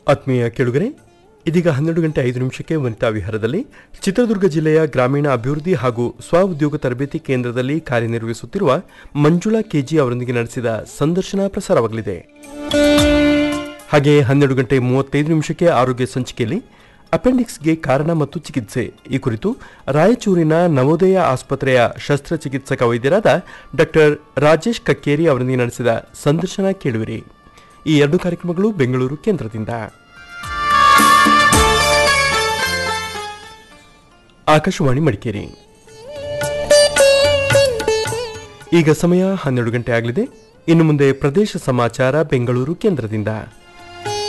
ಆತ್ಮೀಯ ಕೇಳುಗರೆ ಇದೀಗ ಹನ್ನೆರಡು ಗಂಟೆ ಐದು ನಿಮಿಷಕ್ಕೆ ವನಿತಾ ವಿಹಾರದಲ್ಲಿ ಚಿತ್ರದುರ್ಗ ಜಿಲ್ಲೆಯ ಗ್ರಾಮೀಣ ಅಭಿವೃದ್ಧಿ ಹಾಗೂ ಸ್ವಉದ್ಯೋಗ ತರಬೇತಿ ಕೇಂದ್ರದಲ್ಲಿ ಕಾರ್ಯನಿರ್ವಹಿಸುತ್ತಿರುವ ಮಂಜುಳಾ ಕೆಜಿ ಅವರೊಂದಿಗೆ ನಡೆಸಿದ ಸಂದರ್ಶನ ಪ್ರಸಾರವಾಗಲಿದೆ ಹಾಗೆಯೇ ಹನ್ನೆರಡು ಗಂಟೆ ಮೂವತ್ತೈದು ನಿಮಿಷಕ್ಕೆ ಆರೋಗ್ಯ ಸಂಚಿಕೆಯಲ್ಲಿ ಅಪೆಂಡಿಕ್ಸ್ಗೆ ಕಾರಣ ಮತ್ತು ಚಿಕಿತ್ಸೆ ಈ ಕುರಿತು ರಾಯಚೂರಿನ ನವೋದಯ ಆಸ್ಪತ್ರೆಯ ಶಸ್ತ್ರಚಿಕಿತ್ಸಕ ವೈದ್ಯರಾದ ಡಾಕ್ಟರ್ ರಾಜೇಶ್ ಕಕ್ಕೇರಿ ಅವರೊಂದಿಗೆ ನಡೆಸಿದ ಸಂದರ್ಶನ ಕೇಳುವಿರಿ ಈ ಎರಡು ಕಾರ್ಯಕ್ರಮಗಳು ಬೆಂಗಳೂರು ಕೇಂದ್ರದಿಂದ ಆಕಾಶವಾಣಿ ಮಡಿಕೇರಿ ಈಗ ಸಮಯ ಹನ್ನೆರಡು ಗಂಟೆ ಆಗಲಿದೆ ಇನ್ನು ಮುಂದೆ ಪ್ರದೇಶ ಸಮಾಚಾರ ಬೆಂಗಳೂರು ಕೇಂದ್ರದಿಂದ